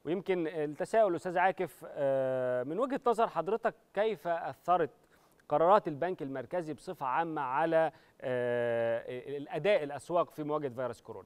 ويمكن التساؤل استاذ عاكف من وجهه نظر حضرتك كيف اثرت قرارات البنك المركزي بصفه عامه على الاداء الاسواق في مواجهه فيروس كورونا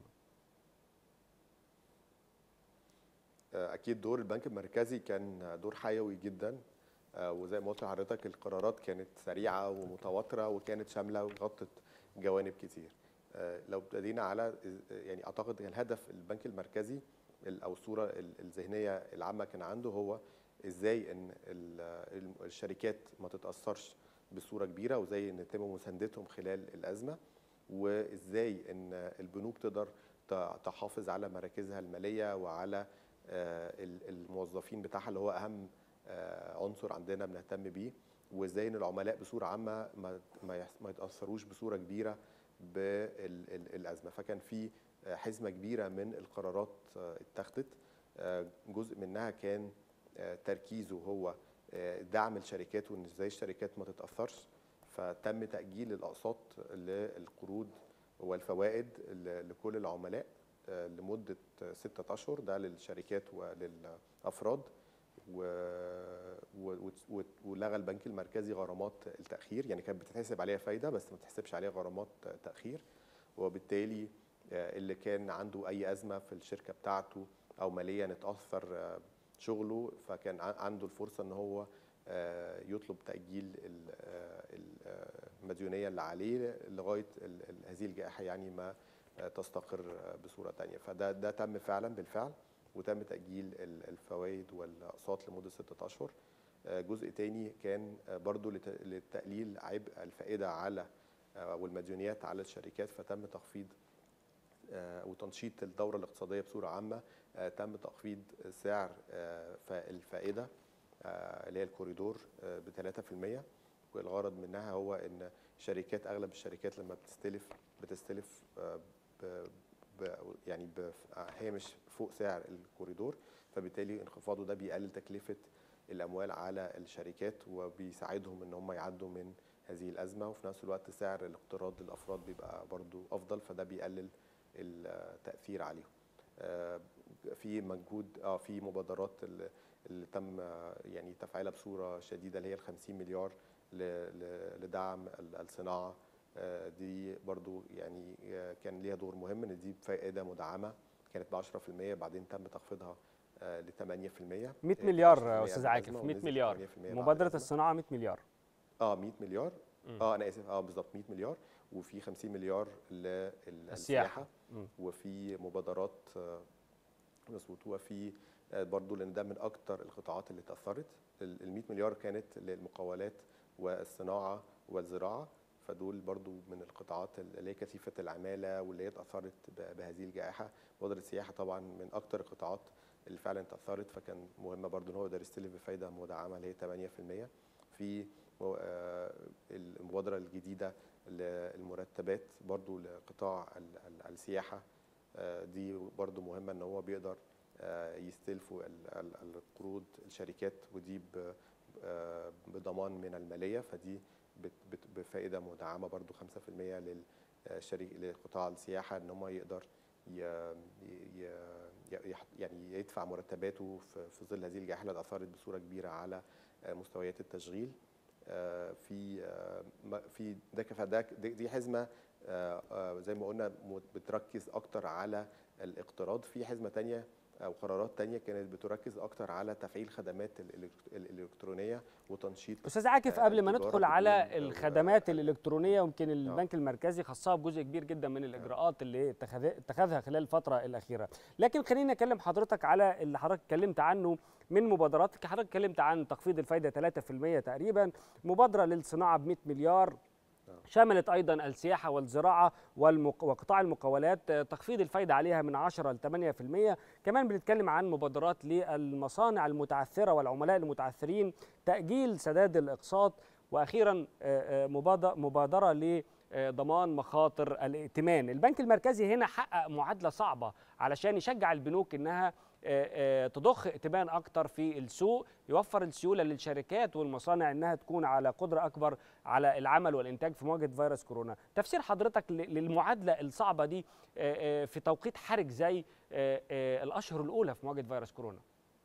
اكيد دور البنك المركزي كان دور حيوي جدا وزي ما قلت لحضرتك القرارات كانت سريعه ومتواتره وكانت شامله وغطت جوانب كتير لو ابتدينا على يعني اعتقد الهدف البنك المركزي او الصوره الذهنيه العامه كان عنده هو ازاي ان الشركات ما تتاثرش بصوره كبيره وازاي ان يتم مساندتهم خلال الازمه وازاي ان البنوك تقدر تحافظ على مراكزها الماليه وعلى الموظفين بتاعها اللي هو اهم عنصر عندنا بنهتم بيه وازاي ان العملاء بصوره عامه ما ما يتاثروش بصوره كبيره بالازمه فكان في حزمه كبيره من القرارات اتخذت جزء منها كان تركيزه هو دعم الشركات وان ازاي الشركات ما تتاثرش فتم تاجيل الاقساط للقروض والفوائد لكل العملاء لمده ستة اشهر ده للشركات وللافراد ولغى البنك المركزي غرامات التاخير يعني كانت بتتحسب عليها فايده بس ما بتحسبش عليها غرامات تاخير وبالتالي اللي كان عنده اي ازمه في الشركه بتاعته او ماليا اتاثر شغله فكان عنده الفرصه ان هو يطلب تاجيل المديونيه اللي عليه لغايه هذه الجائحه يعني ما تستقر بصوره ثانيه فده ده تم فعلا بالفعل وتم تاجيل الفوائد والاقساط لمده ستة اشهر جزء تاني كان برضو لتقليل عبء الفائده على والمديونيات على الشركات فتم تخفيض وتنشيط الدوره الاقتصاديه بصوره عامه تم تخفيض سعر الفائده اللي هي الكوريدور ب 3% والغرض منها هو ان شركات اغلب الشركات لما بتستلف بتستلف ب يعني هامش فوق سعر الكوريدور فبالتالي انخفاضه ده بيقلل تكلفه الاموال على الشركات وبيساعدهم ان هم يعدوا من هذه الازمه وفي نفس الوقت سعر الاقتراض للافراد بيبقى برضو افضل فده بيقلل التاثير عليهم في مجهود اه في مبادرات اللي تم يعني تفعيلها بصوره شديده اللي هي ال 50 مليار لدعم الصناعه دي برضو يعني كان ليها دور مهم ان دي فائده مدعمه كانت ب 10% بعدين تم تخفيضها ل 8% 100 مليار يا استاذ عاكف 100 مليار مبادره الصناعه 100 مليار اه 100 مليار اه انا اسف اه بالظبط 100 مليار وفي 50 مليار للسياحه وفي مبادرات مظبوط وفي برضو لان ده من اكتر القطاعات اللي اتاثرت ال 100 مليار كانت للمقاولات والصناعه والزراعه فدول برضو من القطاعات اللي هي كثيفه العماله واللي هي اتاثرت بهذه الجائحه مبادره السياحه طبعا من اكتر القطاعات اللي فعلا اتاثرت فكان مهم برضو ان هو يقدر يستلف بفايده مدعمه اللي هي 8% في المبادره الجديده للمرتبات برضو لقطاع السياحه دي برضو مهمه ان هو بيقدر يستلفوا القروض الشركات ودي بضمان من الماليه فدي بفائده مدعمه برضو 5% للشريك لقطاع السياحه ان هم يقدر يعني يدفع مرتباته في ظل هذه الجائحه اللي اثرت بصوره كبيره على مستويات التشغيل في في ده فده دي حزمه زي ما قلنا بتركز اكتر على الاقتراض في حزمه ثانيه او قرارات تانية كانت بتركز اكتر على تفعيل خدمات الالكترونيه وتنشيط استاذ عاكف قبل ما ندخل على الخدمات الالكترونيه يمكن البنك المركزي خصها بجزء كبير جدا من الاجراءات اللي اتخذها خلال الفتره الاخيره لكن خليني اكلم حضرتك على اللي حضرتك اتكلمت عنه من مبادرات حضرتك اتكلمت عن تخفيض الفائده 3% تقريبا مبادره للصناعه ب 100 مليار شملت ايضا السياحه والزراعه والمق... وقطاع المقاولات تخفيض الفايده عليها من 10 ل 8% كمان بنتكلم عن مبادرات للمصانع المتعثره والعملاء المتعثرين تاجيل سداد الاقساط واخيرا مبادره لضمان مخاطر الائتمان البنك المركزي هنا حقق معادله صعبه علشان يشجع البنوك انها تضخ ائتمان اكتر في السوق يوفر السيوله للشركات والمصانع انها تكون على قدره اكبر على العمل والانتاج في مواجهه فيروس كورونا تفسير حضرتك للمعادله الصعبه دي في توقيت حرج زي الاشهر الاولى في مواجهه فيروس كورونا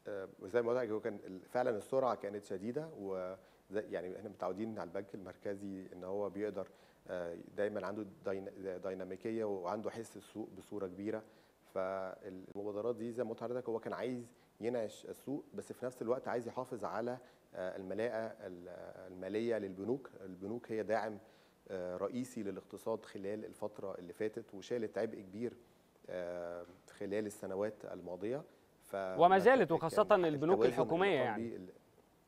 آه، وزي ما قلت لك هو كان ال- فعلا السرعه كانت شديده وزي يعني احنا متعودين على البنك المركزي ان هو بيقدر آه، دايما عنده داين- ديناميكيه وعنده حس السوق بصوره كبيره فالمبادرات دي زي ما قلت لحضرتك هو كان عايز ينعش السوق بس في نفس الوقت عايز يحافظ على آه، الملاءه ال- الماليه للبنوك البنوك هي داعم آه، رئيسي للاقتصاد خلال الفتره اللي فاتت وشالت عبء كبير آه، خلال السنوات الماضيه ف وما زالت وخاصة كان البنوك التوازن الحكومية اللي قام يعني. بيه ال-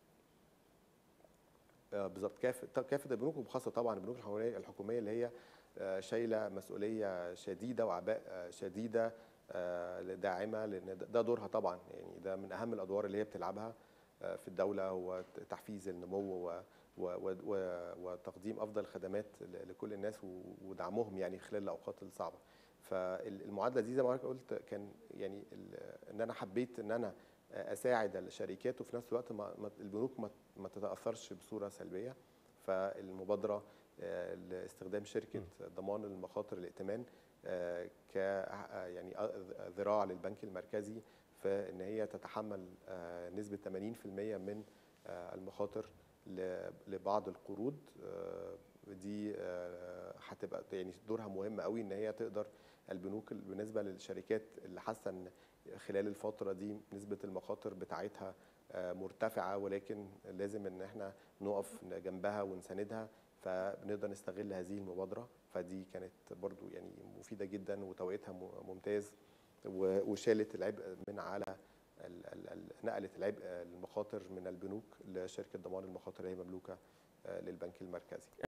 آه، بالظبط كافه كافه البنوك وبخاصه طبعا البنوك الحكوميه الحكوميه اللي هي آه، شايله مسؤوليه شديده وعباء آه، شديده آه، داعمه لان ده- ده دورها طبعا يعني ده من اهم الادوار اللي هي بتلعبها آه، في الدوله هو تحفيز النمو و و- و- و- وتقديم افضل خدمات ل- لكل الناس و- ودعمهم يعني خلال الاوقات الصعبه فالمعادله دي زي ما حضرتك قلت كان يعني ال- ان انا حبيت ان انا اساعد الشركات وفي نفس الوقت ما ما- البنوك ما ما تتاثرش بصوره سلبيه فالمبادره آه، لاستخدام شركه ضمان المخاطر الائتمان آه، ك آه، يعني آه، ذراع للبنك المركزي في ان هي تتحمل آه، نسبه 80% من آه، المخاطر ل- لبعض القروض آه، دي آه، هتبقى يعني دورها مهم قوي ان هي تقدر البنوك بالنسبه للشركات اللي حاسه ان خلال الفتره دي نسبه المخاطر بتاعتها آه، مرتفعه ولكن لازم ان احنا نقف جنبها ونساندها فبنقدر نستغل هذه المبادره فدي كانت برضو يعني مفيده جدا وتوقيتها م- ممتاز و- وشالت العبء من على ال- ال- ال- نقلت العبء المخاطر من البنوك لشركه ضمان المخاطر اللي هي مملوكه آه، للبنك المركزي